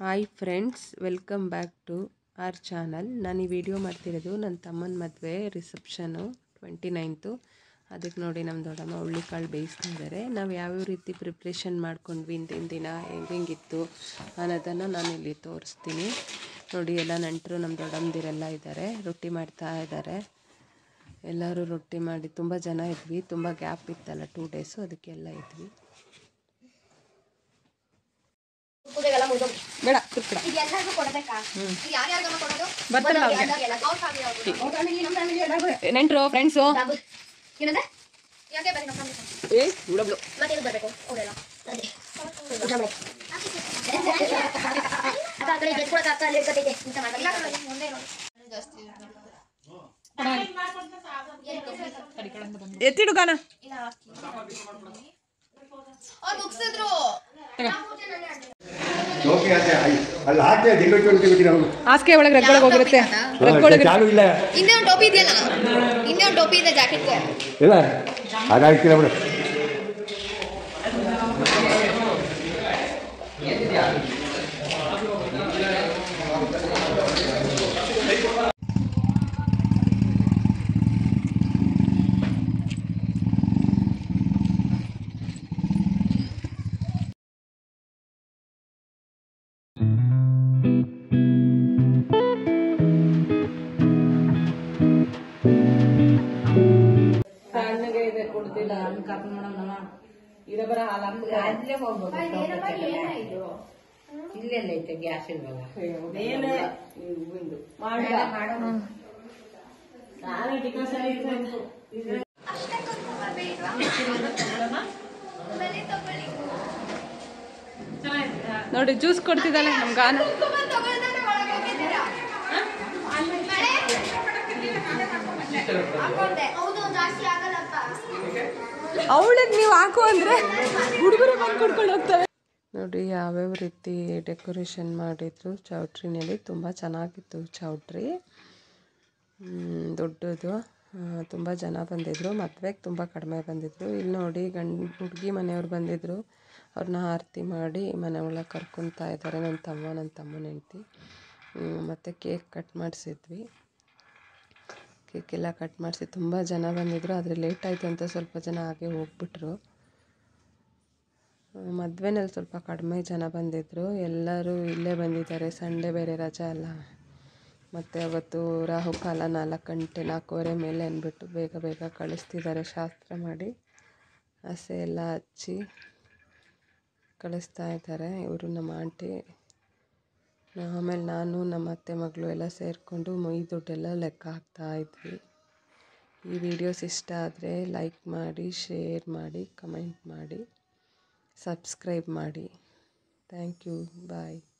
Hi friends welcome back to our channel ನಾನು ಈ video ಮಾಡ್ತಿರೋದು ನನ್ನ ತಮ್ಮನ ಮದುವೆ ರಿಸೆಪ್ಷನು ಟ್ವೆಂಟಿ ನೈನ್ತು ಅದಕ್ಕೆ ನೋಡಿ ನಮ್ಮ ದೊಡ್ಡಮ್ಮ ಹುಳ್ಳಿಕಾಳು ಬೇಯಿಸ್ತಾ ಇದ್ದಾರೆ ನಾವು ಯಾವ್ಯಾವ ರೀತಿ ಪ್ರಿಪ್ರೇಷನ್ ಮಾಡ್ಕೊಂಡ್ವಿ ಹಿಂದಿನ ದಿನ ಹೆಂಗೆ ಹೆಂಗಿತ್ತು ಅನ್ನೋದನ್ನು ನಾನು ಇಲ್ಲಿ ತೋರಿಸ್ತೀನಿ ನೋಡಿ ಎಲ್ಲ ನೆಂಟರು ನಮ್ಮ ದೊಡ್ಡಮ್ಮದಿರೆಲ್ಲ ಇದ್ದಾರೆ ರೊಟ್ಟಿ ಮಾಡ್ತಾ ಇದ್ದಾರೆ ಎಲ್ಲರೂ ರೊಟ್ಟಿ ಮಾಡಿ ತುಂಬ ಜನ ಇದ್ವಿ ತುಂಬ ಗ್ಯಾಪ್ ಇತ್ತಲ್ಲ ಟೂ ಡೇಸು ಅದಕ್ಕೆಲ್ಲ ಇದ್ವಿ ಕುದಿಗೆಲ್ಲ ಮುಗ್ದೋಗಿ. ಬೇಡ ಕುತ್ಬಿಡ ಈಗ ಎಲ್ಲರಿಗೂ ಕೊಡ್ಬೇಕಾ ಈಗ ಯಾರ್ಯಾರಿಗಮ್ಮ ಕೊಡೋದು ಬರ್ತಾರಲ್ಲ ಬಂದವ್ರು ಅವ್ರಿಗೆ. ಎಲ್ಲರಿಗೂ ಎಲ್ಲ. ಅವ್ರ family ಅವ್ರು. ಅವ್ರ family, ನಮ್ಮ family ಎಲ್ಲರಿಗೂ. ನೆಂಟರು ಫ್ರೆಂಡ್ಸು ಬಾಬು. ಏನಂದೆ? ಯಾಕೆ ಬರೀ ನಮ್ಮ family ಸಂತೆ? ಏ ಬಿಡಬ್ಳು ಮತ್ತೆ ಎಲ್ಲಿಗ್ ಬರ್ಬೇಕು ಅವರೆಲ್ಲ ಅದೇ ಊಟ ಮಾಡಿ. ಅಕ್ಕ, ಆ ಕಡೆ ಎತ್ಕೊಳಕ್ಕೆ ಅಕ್ಕ ಅಲ್ಲಿ ಇಟ್ಕೊತೈತೆ. ಇಂಥ ಮಾಡ್ಬಾರ್ದು. ಎತ್ತಿಡು ಗಾನ ಅವ್ರು ಮುಗ್ಸಿದ್ರು ಜೋಕಿ ಆಚೆ ಅಲ್ಲಿ ಹಾಕಿ ದಿಗ್ಗಟ್ಟು ಅಂತ ಬಿಟ್ಟಿನ ಅವನು ಹಾಸಿಗೆ ಒಳಗೆ ರಗ್ಗೊಳಗೆ ಹೋಗಿರುತ್ತೆ ರಗ್ಗೊಳಗೆ ಚಾಲು ಇಲ್ಲ ಹಿಂದೆ ಒಂದು ಟೋಪಿ ಇದೆಯಲ್ಲ ಹಿಂದೆ ಒಂದು ಟೋಪಿ ಇದೆ ಜಾಕೆಟ್ಗೆ ಇಲ್ಲ ಅದಾಗ್ತಿಲ್ಲ ಬಿಡು ಇಲ್ಲೆಲ್ಲ ಐತೆ ಗ್ಯಾಸ್ ಇಲ್ವಲ್ಲ ನೋಡಿ ಜ್ಯೂಸ್ ಕೊಡ್ತಿದ್ದಾಳೆ ನಮ್ಮ ಗಾನ ಹೌದು ಜಾಸ್ತಿ ಆಗಲ್ಲ ಅವಳಿಗೆ ನೀವು ಹಾಕು ಅಂದ್ರೆ ಹುಡುಗರು ಬಂದು ಕುಡ್ಕೊಂಡು ಹೋಗ್ತವೆ ನೋಡಿ ಯಾವ್ಯಾವ ರೀತಿ ಡೆಕೋರೇಷನ್ ಮಾಡಿದ್ರು ಚೌಟ್ರಿನಲ್ಲಿ ತುಂಬ ಚೆನ್ನಾಗಿತ್ತು ಚೌಟ್ರಿ ಹ್ಮ್, ದೊಡ್ಡದು ತುಂಬ ಜನ ಬಂದಿದ್ದರು ಮದುವೆಗೆ ತುಂಬ ಕಡಿಮೆ ಬಂದಿದ್ದರು ಇಲ್ಲಿ ನೋಡಿ ಗಂಡು ಹುಡುಗಿ ಮನೆಯವ್ರು ಬಂದಿದ್ದರು ಅವ್ರನ್ನ ಆರತಿ ಮಾಡಿ ಮನೆ ಒಳಗೆ ಕರ್ಕೊತಾ ಇದ್ದಾರೆ ನನ್ನ ತಮ್ಮ ನನ್ನ ತಮ್ಮನ ಹೆಂಡ್ತಿ ಮತ್ತು ಕೇಕ್ ಕಟ್ ಮಾಡಿಸಿದ್ವಿ ಕೇಕ್ ಎಲ್ಲ ಕಟ್ ಮಾಡಿಸಿ ತುಂಬ ಜನ ಬಂದಿದ್ದರು ಆದರೆ ಲೇಟ್ ಆಯಿತು ಅಂತ ಸ್ವಲ್ಪ ಜನ ಹಾಗೆ ಹೋಗ್ಬಿಟ್ರು ಮದುವೆನಲ್ಲಿ ಸ್ವಲ್ಪ ಕಡಿಮೆ ಜನ ಬಂದಿದ್ದರು ಎಲ್ಲರೂ ಇಲ್ಲೇ ಬಂದಿದ್ದಾರೆ ಸಂಡೇ ಬೇರೆ ರಜಾ ಅಲ್ಲ ಮತ್ತು ಅವತ್ತು ರಾಹುಕಾಲ ನಾಲ್ಕು ಗಂಟೆ ನಾಲ್ಕೂವರೆ ಮೇಲೆ ಅಂದ್ಬಿಟ್ಟು ಬೇಗ ಬೇಗ ಕಳಿಸ್ತಿದ್ದಾರೆ ಶಾಸ್ತ್ರ ಮಾಡಿ ಹಸೆ ಎಲ್ಲ ಹಚ್ಚಿ ಕಳಿಸ್ತಾ ಇದ್ದಾರೆ ಇವರು ನಮ್ಮ ಆಂಟಿ ಆಮೇಲೆ ನಾನು ನಮ್ಮ ಅತ್ತೆ ಮಗಳು ಎಲ್ಲ ಸೇರಿಕೊಂಡು ಮೈ ದುಡ್ಡೆಲ್ಲ ಲೆಕ್ಕ ಹಾಕ್ತಾ ಇದ್ವಿ ಈ ವಿಡಿಯೋಸ್ ಇಷ್ಟ ಆದರೆ ಲೈಕ್ ಮಾಡಿ ಶೇರ್ ಮಾಡಿ ಕಮೆಂಟ್ ಮಾಡಿ ಸಬ್ಸ್ಕ್ರೈಬ್ ಮಾಡಿ ಥ್ಯಾಂಕ್ ಯು ಬಾಯ್